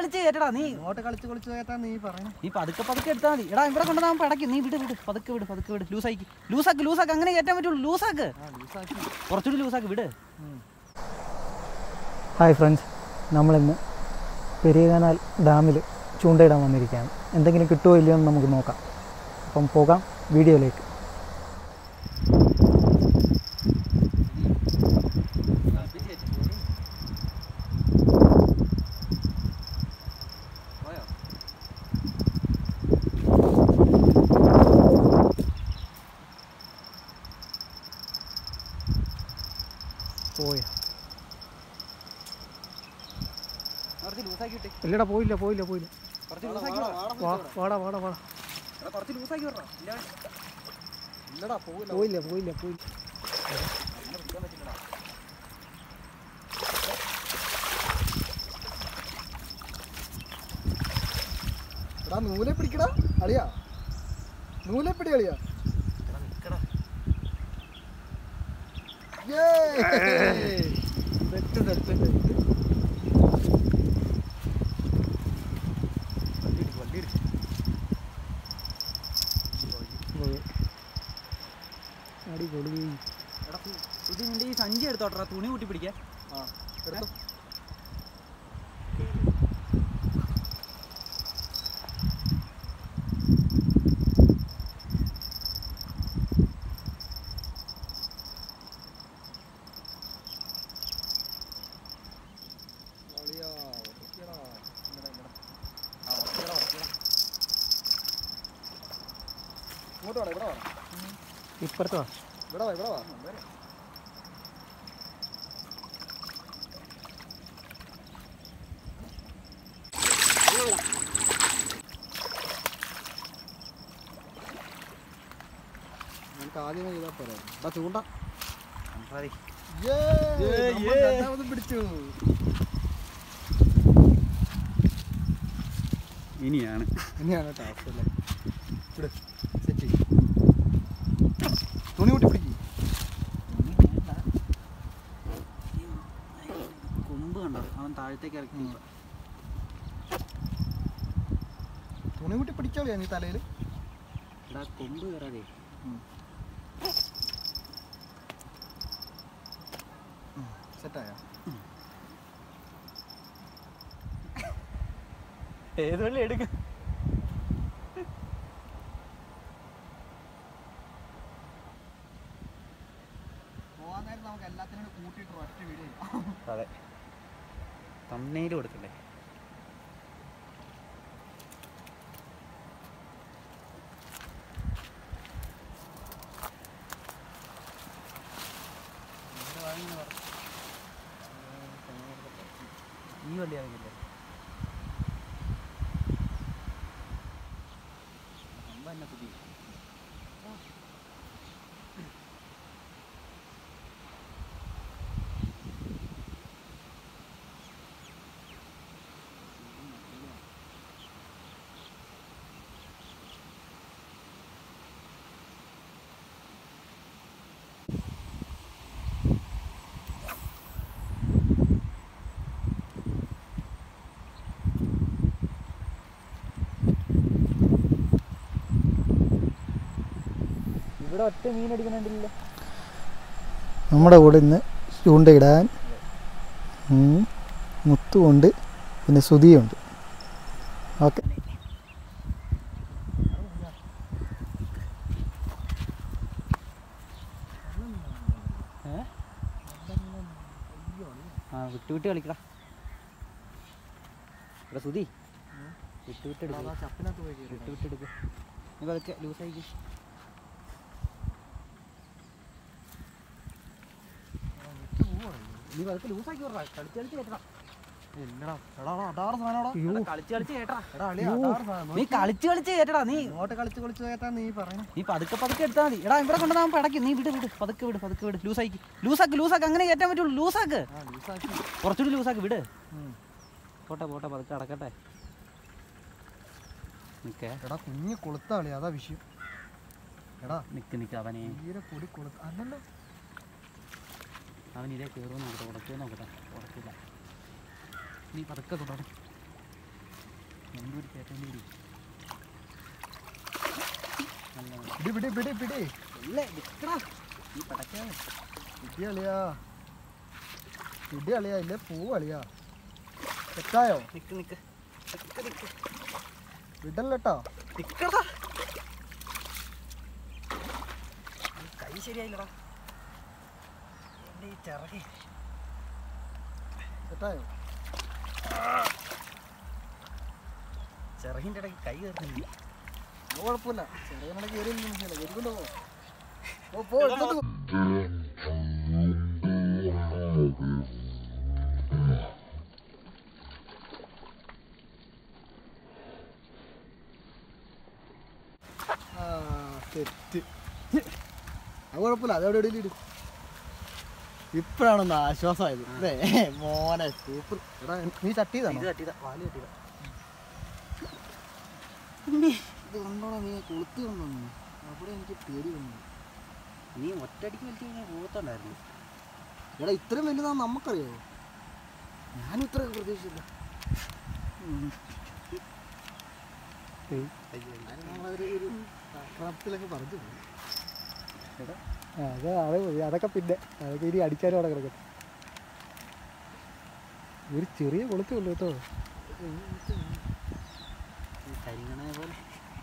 കളിച്ച് കയറ്റടാ നീ ഇങ്ങോട്ട് കളിച്ച് കളിച്ച് കയറ്റാൻ നീ പറയണം നീ പതുക്കെ പതുക്കെ എടുത്താൽ മതി എടാ ഇവിടെ കൊണ്ടുവന്നാൻ പടക്കി നീ വിട് വിട് പതുക്കെ വിട് പതുക്കെ വിട് ലൂസാക്കി ലൂസാക്ക് ലൂസാക്ക് അങ്ങനെ കയറ്റാൻ പറ്റുള്ളൂ ലൂസാക്ക് ആ ലൂസാക്കി കുറച്ചുകൂടി ലൂസാക്ക് വിട് ഹായ് ഫ്രണ്ട്സ് നമ്മളിന്ന് പെരിയകാനാൽ ഡാമിൽ ചൂണ്ടയിടാൻ വന്നിരിക്കുകയാണ് എന്തെങ്കിലും കിട്ടുമോ ഇല്ലയോ എന്ന് നമുക്ക് നോക്കാം അപ്പം പോകാം വീഡിയോയിലേക്ക് പോയാ കുറച്ച് ലൂസാക്കി വിട്ടേ ഇല്ലടാ പോയില്ല പോയില്ല പോയില്ല കുറച്ച് ലൂസാക്കി വിടാ. വാ വാടാ വാടാ വാടാ എടാ കുറച്ച് ലൂസാക്കി വിടറാ ഇല്ല ഇല്ലടാ പോവില്ല പോയില്ല പോയില്ല പോയില്ല അങ്ങനെ പിടിക്കാൻ പറ്റില്ലടാ എടാ നൂലെ പിടിക്കടാ അളിയാ നൂലെ പിടി അളിയാ എടാ നിക്കടാ ഏയ്! സെറ്റ് സെറ്റ് വണ്ടി എടുക്ക് വണ്ടി എടുക്ക് അടിപൊളി എടാ സു- സുധി നിന്റെ ഈ സഞ്ചി എടുത്തോട്ടെ തുണി കൂട്ടി പിടിക്കാൻ ആ എടുത്തോ അളിയാ, ഉറക്കെടാ. ഇങ്ങടാ, ഇങ്ങടാ. ആ, ഉറക്കെടാ, ഉറക്കെടാ. ഇങ്ങോട്ട് വാടാ, ഇവിടെ വാ. ഇപ്പുറത്ത് വാ ഇവിടെ വാ, ഇവിടെ വാ. വരെ. നമുക്ക് ആദ്യമേ ചെയ്താൽ പോരാ എടാ ചൂണ്ട മതി. ഏയ്, ഏയ്, നമ്മൾ ഏയ്. രണ്ടാമതും പിടിച്ചു ഇനിയാണ് ഇനിയാണ് ടാസ്ക് അല്ലേ ഇവിടെ സെറ്റ് തുണി കൂട്ടി പിടിക്കും കൊമ്പ് കണ്ടോ അവൻ താഴത്തേക്ക് ഇറക്കി തുണി കൂട്ടി പിടിച്ചോളിയാ നീ തലയിൽ എടാ കൊമ്പ് കയറാതെ സെറ്റായ ഏത് വള്ളി എടുക്ക പോകാൻ നേരം നമുക്ക് എല്ലാത്തിനും കൂടി കൂട്ടിയിട്ട് ഒറ്റ വീഡിയോ അതെ തമ്മനയിൽ കൊടുക്കണ്ടേ ഈ വള്ളി അറിയില്ലേ അമ്മ എന്നെ പുതിയ ഇവിടെ ഒറ്റ മീൻ അടിക്കണില്ല നമ്മുടെ കൂടെ ഇന്ന് ചൂണ്ടയിടാൻ ഉം, മുത്തുമുണ്ട് പിന്നെ സുതിയുണ്ട് ഓക്കെ ആ വിട്ട് വിട്ട് കളിക്കടാ എടാ സുധി വിട്ട് വിട്ട് എടുക്ക ചപ്പിനകത്ത് പോയി കയറി വിട്ട് വിട്ട് എടുക്ക നീ പതുക്കെ ലൂസായിക്ക് നീ പതുക്കെ ലൂസാക്കി വിടറാ കളിച്ച് കളിച്ച് കേട്ടടാ ഇല്ലടാ എടാ എടാ, അതാണ് സാധനടാ എടാ, കളിച്ച് കളിച്ച് കേട്ടടാ എടാ അളിയാ അതാണ് സാധനം നീ കളിച്ച് കളിച്ച് കേട്ടടാ നീ ഇങ്ങോട്ട് കളിച്ച് കളിച്ച് കയറ്റാൻ നീ പറയണം നീ പതുക്കെ പതുക്കെ എടുത്താൽ മതി എടാ ഇവിടെ കൊണ്ടുവന്നാൻ പടക്കി നീ വിട് വിട് പതുക്കെ വിട് പതുക്കെ വിട് ലൂസാക്കി ലൂസാക്ക് ലൂസാക്ക് അങ്ങനെ കയറ്റാൻ പറ്റുള്ളൂ ലൂസാക്ക് ആ ലൂസാക്കി കുറച്ചുകൂടി ലൂസാക്ക് വിട് ഉം. പോട്ടെ പോട്ടെ പതുക്കെ അടക്കട്ടെ നിക്കേ എടാ കുഞ്ഞ് കൊളുത്താളി അതാ വിഷയം എടാ നിക്ക് നിക്ക് അവനെ തീരെ പൊടി കൊളുത്ത അല്ലല്ലോ അവൻ ഇതേ കയറുമോ നോക്കട്ടെ ഉടക്കുമോ നോക്കട്ടെ ഉടക്കില്ല നീ പതുക്കെ തുടരും രണ്ടുപേര് ചേട്ടൻ്റെ കൂടി പിടി പിടി പിടി പിടി അല്ലേ നിക്കടാ ഈ പടക്കാതെ പിടി അളിയാ പിടി അളിയാ ഇല്ലേ പൂ അളിയാ തെറ്റായോ നിക്ക് നിക്ക് നിക്ക് നിക്ക് വിടല്ലോ നിക്കടാ ഈ കൈ ശരിയായില്ലടാ എൻ്റെ ഈ ചിറകി തെറ്റായോ ചിറകിൻ്റെ ഇടയ്ക്ക് കൈ കയറുന്നില്ല അത് കുഴപ്പമില്ല ചെറിയ കയറി കയറിക്കൊണ്ടോ ഓ പോ എടുത്തോണ്ട് പോ. ആ തെറ്റ് അത് കുഴപ്പമില്ല അത് എവിടെ എവിടെയും ഇടും ഇപ്പോഴാണൊന്ന് ആശ്വാസമായത് അല്ലേ മോനെ സൂപ്പർ എടാ നീ ചട്ടി ഇത് തന്നെ തട്ടിയതാ വാല് തട്ടിയതാ ഇത് കണ്ടോടാ നീ കൊളുത്ത് കണ്ടോ നീ അവിടെ എനിക്ക് പേടി വന്നു നീ ഒറ്റയടിക്ക് വലിച്ചു കഴിഞ്ഞാൽ പോകത്തുണ്ടായിരുന്നു എടാ ഇത്രയും വലുതാന്ന് നമുക്കറിയോ ഞാനും ഇത്ര പ്രതീക്ഷിച്ചില്ല ഏയ്. ഞാൻ നമ്മളൊരു ഒരു ക്രാഫ്റ്റിലൊക്കെ പറഞ്ഞു പോയി എടാ ആ, അത് അത് അതൊക്കെ പിന്നെ അതൊക്കെ ഇനി അടിച്ചാലും അവിടെ കിടക്കട്ടെ ഒരു ചെറിയ കൊളുത്തേ ഉള്ളൂ കേട്ടോ കരിങ്ങണ പോലെ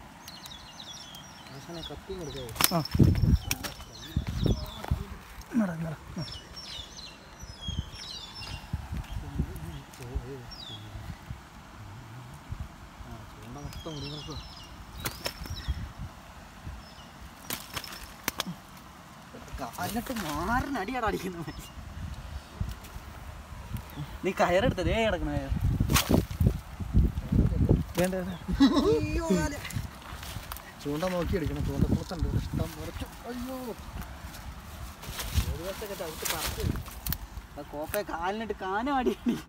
ആശാനെ കത്തിയും കൊടുക്കാവോ ആ ഇങ്ങടാ, ഇങ്ങടാ. ആ. ആ ചൂണ്ട മൊത്തം മുടി നോക്കുക എന്നിട്ട് മാറിനടിയാണ് അടിക്കുന്നത് നീ കയറെടുത്ത ദേ കിടക്കണ കയർ വേണ്ട വേണ്ട. ചൂണ്ട നോക്കി അടിക്കണം ചൂണ്ട കുളത്തുണ്ട് ഇവിടെ ഇഷ്ടം പോലെ ചു- അയ്യോ ഒരു ദിവസമൊക്കെ ചവിട്ട് പറത്ത് കോപ്പയെ കാലിനിട്ട് കാനം അടി